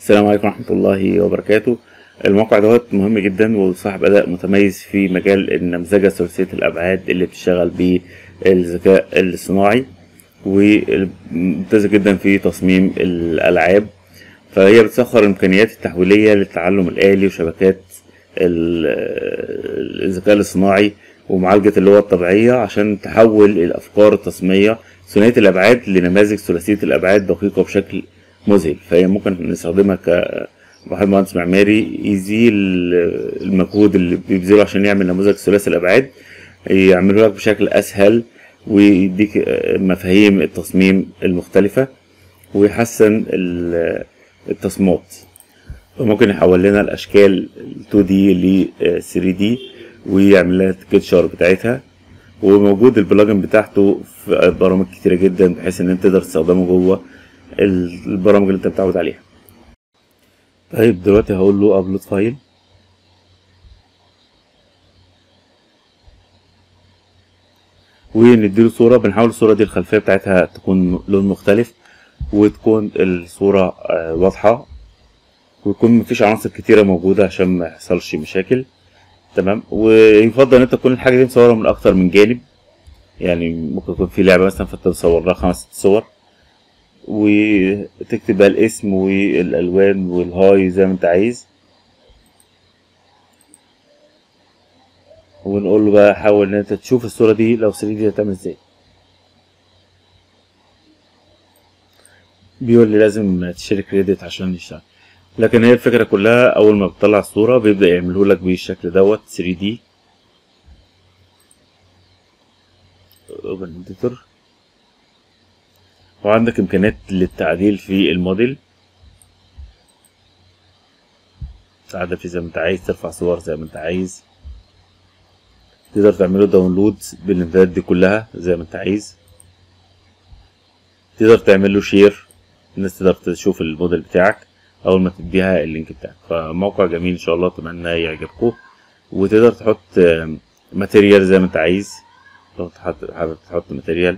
السلام عليكم ورحمة الله وبركاته الموقع دوت مهم جدا وصاحب أداء متميز في مجال النمذجة ثلاثية الأبعاد اللي بتشتغل بالذكاء الصناعي وممتازة جدا في تصميم الألعاب فهي بتسخر الإمكانيات التحويلية للتعلم الآلي وشبكات ال- الذكاء الاصطناعي ومعالجة اللغة الطبيعية عشان تحول الأفكار التصميمية ثنائية الأبعاد لنماذج ثلاثية الأبعاد دقيقة بشكل مذهل فهي ممكن نستخدمها كواحد مهندس معماري يزيل المجهود اللي بيبذله عشان يعمل نموذج ثلاثي الأبعاد يعمله لك بشكل أسهل ويديك مفاهيم التصميم المختلفة ويحسن ال- التصميمات وممكن يحول لنا الاشكال 2 دي ل 3 دي ويعمل لنا الكيتشر بتاعتها وموجود البلجن بتاعته في برامج كتيره جدا بحيث ان انت تقدر تستخدمه جوه البرامج اللي انت متعود عليها طيب دلوقتي هقول له ابلود فايل ونديله صورة بنحاول الصورة دي الخلفية بتاعتها تكون لون مختلف وتكون الصورة آه، واضحة ويكون مفيش عناصر كتيرة موجودة عشان ما يحصلش مشاكل تمام ويفضل ان انت تكون الحاجة دي مصورة من اكتر من جانب يعني ممكن يكون في لعبة مثلا فانت تصور لها خمس ست صور وتكتب بقى الاسم والالوان والهاي زي ما انت عايز ونقول له بقى حاول ان انت تشوف الصورة دي لو 3 دي هتعمل ازاي بيقول لي لازم تشتري كريدت عشان يشتغل لكن هي الفكرة كلها أول ما بتطلع الصورة بيبدأ يعمله لك بالشكل دوت 3D اوبن اديتور وعندك إمكانيات للتعديل في الموديل تعدل فيه زي ما انت عايز ترفع صور زي ما انت عايز تقدر تعمله داونلود بالإمدادات دي كلها زي ما انت عايز تقدر تعمل له شير الناس تقدر تشوف الموديل بتاعك اول ما تديها اللينك بتاعك فموقع جميل ان شاء الله اتمنى يعجبكم وتقدر تحط ماتيريال زي ما انت عايز لو تحط حابب تحط ماتيريال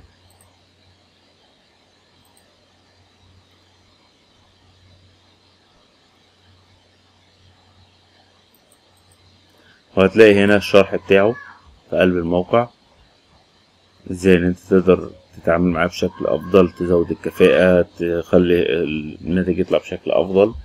وهتلاقي هنا الشرح بتاعه في قلب الموقع ازاي ان انت تقدر تتعامل معاه بشكل افضل تزود الكفاءة تخلي الناتج يطلع بشكل افضل